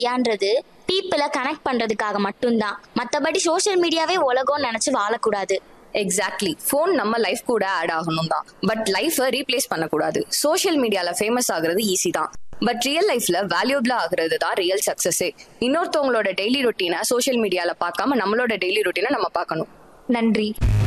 மீடியான்றது பீப்புளை கனெக்ட் பண்றதுக்காக மட்டும்தான் மத்தபடி சோஷியல் மீடியாவே உலகம்னு நினைச்சு வாழக்கூடாது எக்ஸாக்ட்லி ஃபோன் நம்ம லைஃப் கூட ஆட் ஆகணும் தான் பட் லைஃபை ரீப்ளேஸ் பண்ணக்கூடாது சோஷியல் மீடியால ஃபேமஸ் ஆகுறது ஈஸி தான் பட் ரியல் லைஃப்ல வேல்யூபிளா ஆகுறது தான் ரியல் சக்சஸே இன்னொருத்தவங்களோட டெய்லி ரொட்டீனை சோஷியல் மீடியால பார்க்காம நம்மளோட டெய்லி ரொட்டீனை நம்ம பார்க்கணும் நன்றி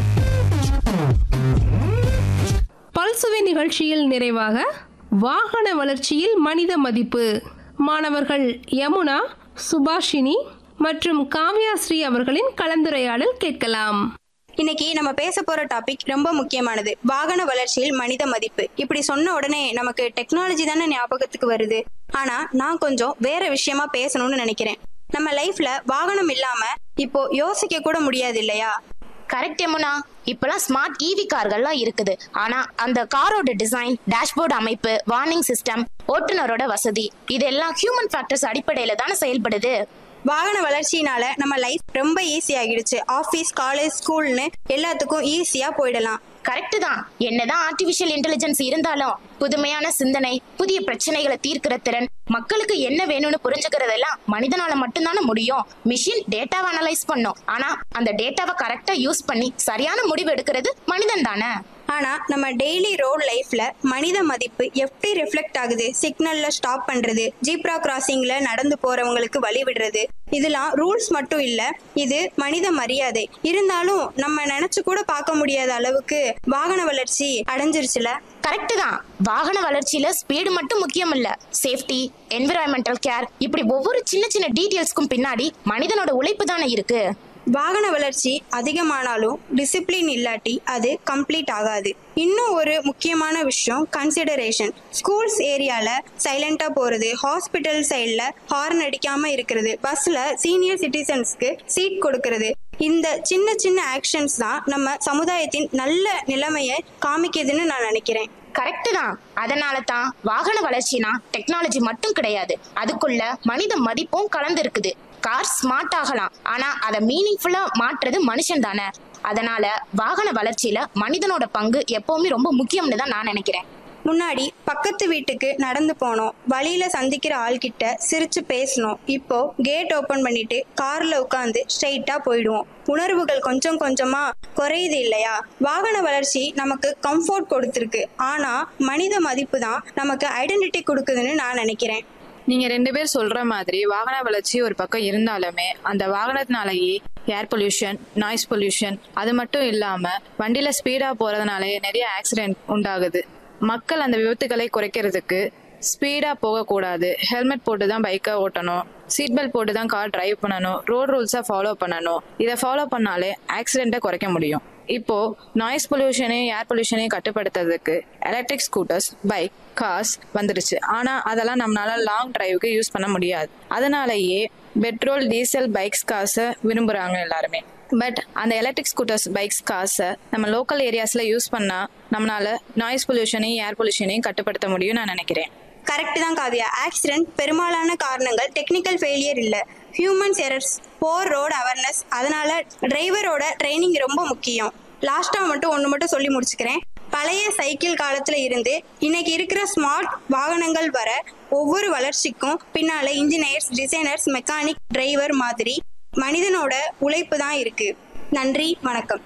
பல்சுவை நிகழ்ச்சியில் நிறைவாக வாகன வளர்ச்சியில் மனித மதிப்பு மாணவர்கள் யமுனா சுபாஷினி மற்றும் காவ்யாஸ்ரீ அவர்களின் கலந்துரையாடல் கேட்கலாம் இன்னைக்கு நம்ம பேச போற டாபிக் ரொம்ப முக்கியமானது வாகன வளர்ச்சியில் மனித மதிப்பு இப்படி சொன்ன உடனே நமக்கு டெக்னாலஜி தானே ஞாபகத்துக்கு வருது ஆனா நான் கொஞ்சம் வேற விஷயமா பேசணும்னு நினைக்கிறேன் நம்ம லைஃப்ல வாகனம் இல்லாம இப்போ யோசிக்க கூட முடியாது இல்லையா கரெக்ட் யமுனா இப்பெல்லாம் ஸ்மார்ட் ஈவி கார்கள்லாம் இருக்குது ஆனா அந்த காரோட டிசைன் டேஷ்போர்டு அமைப்பு வார்னிங் சிஸ்டம் ஓட்டுநரோட வசதி இதெல்லாம் ஹியூமன் ஃபேக்டர்ஸ் அடிப்படையில தானே செயல்படுது வாகன வளர்ச்சியினால நம்ம லைஃப் ரொம்ப ஈஸி ஆகிடுச்சு ஆபீஸ் காலேஜ் ஸ்கூல்னு எல்லாத்துக்கும் ஈஸியா போயிடலாம் கரெக்ட் தான் என்னதான் ஆர்டிபிஷியல் இன்டெலிஜென்ஸ் இருந்தாலும் புதுமையான சிந்தனை புதிய பிரச்சனைகளை தீர்க்கிற திறன் மக்களுக்கு என்ன வேணும்னு புரிஞ்சுக்கிறதெல்லாம் மனிதனால மட்டும்தானே முடியும் மிஷின் டேட்டாவை அனலைஸ் பண்ணும் ஆனா அந்த டேட்டாவை கரெக்டா யூஸ் பண்ணி சரியான முடிவு எடுக்கிறது மனிதன் தானே ஆனா நம்ம டெய்லி ரோட் லைஃப்ல மனித மதிப்பு எப்படி ரிஃப்ளெக்ட் ஆகுது சிக்னல்ல ஸ்டாப் பண்றது ஜீப்ரா கிராசிங்ல நடந்து போறவங்களுக்கு வழி விடுறது இதெல்லாம் ரூல்ஸ் மட்டும் இல்ல இது மனித மரியாதை இருந்தாலும் நம்ம நினைச்சு கூட பார்க்க முடியாத அளவுக்கு வாகன வளர்ச்சி அடைஞ்சிருச்சுல கரெக்ட் தான் வாகன வளர்ச்சியில ஸ்பீடு மட்டும் முக்கியம் இல்ல சேஃப்டி என்விரான்மெண்டல் கேர் இப்படி ஒவ்வொரு சின்ன சின்ன டீடைல்ஸ்க்கும் பின்னாடி மனிதனோட உழைப்பு தானே இருக்கு வாகன வளர்ச்சி அதிகமானாலும் டிசிப்ளின் இல்லாட்டி அது கம்ப்ளீட் ஆகாது இன்னும் ஒரு முக்கியமான விஷயம் கன்சிடரேஷன் ஸ்கூல்ஸ் ஏரியால சைலண்டா போறது ஹாஸ்பிட்டல் சைடில் ஹார்ன் அடிக்காம இருக்கிறது பஸ்ல சீனியர் சிட்டிசன்ஸ்க்கு சீட் கொடுக்கறது இந்த சின்ன சின்ன ஆக்ஷன்ஸ் தான் நம்ம சமுதாயத்தின் நல்ல நிலைமையை காமிக்குதுன்னு நான் நினைக்கிறேன் கரெக்ட் தான் அதனால தான் வாகன வளர்ச்சினா டெக்னாலஜி மட்டும் கிடையாது அதுக்குள்ள மனித மதிப்பும் கலந்து இருக்குது கார் ஸ்மார்ட் ஆகலாம் ஆனா அதை மீனிங்ஃபுல்லா மாற்றுறது மனுஷன் தானே அதனால வாகன வளர்ச்சியில மனிதனோட பங்கு எப்பவுமே ரொம்ப முக்கியம்னு தான் நான் நினைக்கிறேன் முன்னாடி பக்கத்து வீட்டுக்கு நடந்து போனோம் வழியில சந்திக்கிற ஆள்கிட்ட சிரிச்சு பேசணும் இப்போ கேட் ஓபன் பண்ணிட்டு கார்ல உட்காந்து ஸ்ட்ரைட்டா போயிடுவோம் உணர்வுகள் கொஞ்சம் கொஞ்சமா குறையுது இல்லையா வாகன வளர்ச்சி நமக்கு கம்ஃபோர்ட் கொடுத்துருக்கு ஆனா மனித மதிப்பு தான் நமக்கு ஐடென்டிட்டி கொடுக்குதுன்னு நான் நினைக்கிறேன் நீங்க ரெண்டு பேர் சொல்ற மாதிரி வாகன வளர்ச்சி ஒரு பக்கம் இருந்தாலுமே அந்த வாகனத்தினாலேயே ஏர் பொல்யூஷன் நாய்ஸ் பொல்யூஷன் அது மட்டும் இல்லாம வண்டியில ஸ்பீடா போறதுனாலே நிறைய ஆக்சிடென்ட் உண்டாகுது மக்கள் அந்த விபத்துகளை குறைக்கிறதுக்கு ஸ்பீடா போகக்கூடாது ஹெல்மெட் போட்டு தான் பைக்கை ஓட்டணும் சீட் பெல்ட் போட்டு தான் கார் டிரைவ் பண்ணணும் ரோட் ரூல்ஸை ஃபாலோ பண்ணணும் இதை ஃபாலோ பண்ணாலே ஆக்சிடென்ட்டை குறைக்க முடியும் இப்போ நாய்ஸ் பொல்யூஷனையும் ஏர் பொல்யூஷனையும் கட்டுப்படுத்துறதுக்கு எலக்ட்ரிக் ஸ்கூட்டர்ஸ் பைக் கார்ஸ் வந்துருச்சு ஆனா அதெல்லாம் நம்மளால லாங் டிரைவுக்கு யூஸ் பண்ண முடியாது அதனாலேயே பெட்ரோல் டீசல் பைக்ஸ் காசை விரும்புறாங்க எல்லாருமே பட் அந்த எலக்ட்ரிக் ஸ்கூட்டர்ஸ் பைக்ஸ் காசை நம்ம லோக்கல் ஏரியாஸ்ல யூஸ் பண்ணா நம்மளால நாய்ஸ் பொல்யூஷனையும் ஏர் பொல்யூஷனையும் கட்டுப்படுத்த முடியும் நான் நினைக்கிறேன் கரெக்ட் தான் காவியா ஆக்சிடென்ட் பெரும்பாலான காரணங்கள் டெக்னிக்கல் ஃபெயிலியர் இல்லை humans errors poor road awareness அதனால டிரைவரோட ட்ரைனிங் ரொம்ப முக்கியம் லாஸ்ட்டாக மட்டும் ஒன்று மட்டும் சொல்லி முடிச்சுக்கிறேன் பழைய சைக்கிள் காலத்துல இருந்து இன்னைக்கு இருக்கிற ஸ்மார்ட் வாகனங்கள் வர ஒவ்வொரு வளர்ச்சிக்கும் பின்னால இன்ஜினியர்ஸ் டிசைனர்ஸ் மெக்கானிக் டிரைவர் மாதிரி மனிதனோட உழைப்பு தான் இருக்கு நன்றி வணக்கம்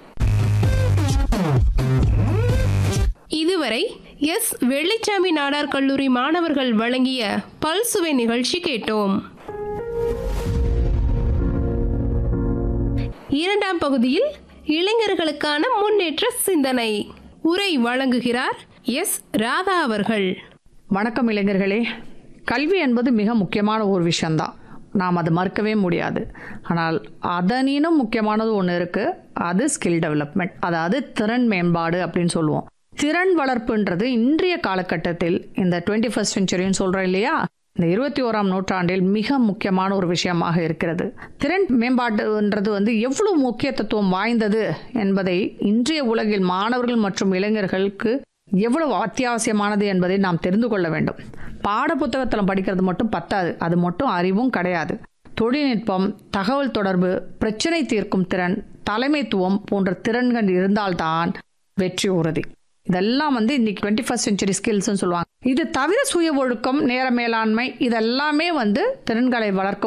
இதுவரை எஸ் வெள்ளிச்சாமி நாடார் கல்லூரி மாணவர்கள் வழங்கிய பல்சுவை நிகழ்ச்சி கேட்டோம் இரண்டாம் பகுதியில் இளைஞர்களுக்கான முன்னேற்ற சிந்தனை உரை வழங்குகிறார் எஸ் ராதா அவர்கள் வணக்கம் இளைஞர்களே கல்வி என்பது மிக முக்கியமான ஒரு விஷயந்தான் நாம் அதை மறுக்கவே முடியாது ஆனால் அதனினும் முக்கியமானது ஒன்று இருக்குது அது ஸ்கில் டெவலப்மெண்ட் அதாவது திறன் மேம்பாடு அப்படின்னு சொல்லுவோம் திறன் வளர்ப்புன்றது இன்றைய காலகட்டத்தில் இந்த டுவெண்ட்டி ஃபஸ்ட் செஞ்சுரின்னு சொல்கிறோம் இல்லையா இந்த இருபத்தி ஓராம் நூற்றாண்டில் மிக முக்கியமான ஒரு விஷயமாக இருக்கிறது திறன் மேம்பாடுன்றது வந்து எவ்வளவு முக்கியத்துவம் வாய்ந்தது என்பதை இன்றைய உலகில் மாணவர்கள் மற்றும் இளைஞர்களுக்கு எவ்வளவு அத்தியாவசியமானது என்பதை நாம் தெரிந்து கொள்ள வேண்டும் பாட புத்தகத்தில் படிக்கிறது மட்டும் பத்தாது அது மட்டும் அறிவும் கிடையாது தொழில்நுட்பம் தகவல் தொடர்பு பிரச்சனை தீர்க்கும் திறன் தலைமைத்துவம் போன்ற திறன்கள் இருந்தால்தான் வெற்றி உறுதி இதெல்லாம் வந்து இன்னைக்கு டுவெண்ட்டி ஃபஸ்ட் செஞ்சுரி ஸ்கில்ஸ்னு சொல்லுவாங்க இது தவிர சுய ஒழுக்கம் நேர மேலாண்மை இதெல்லாமே வந்து திறன்களை வளர்க்க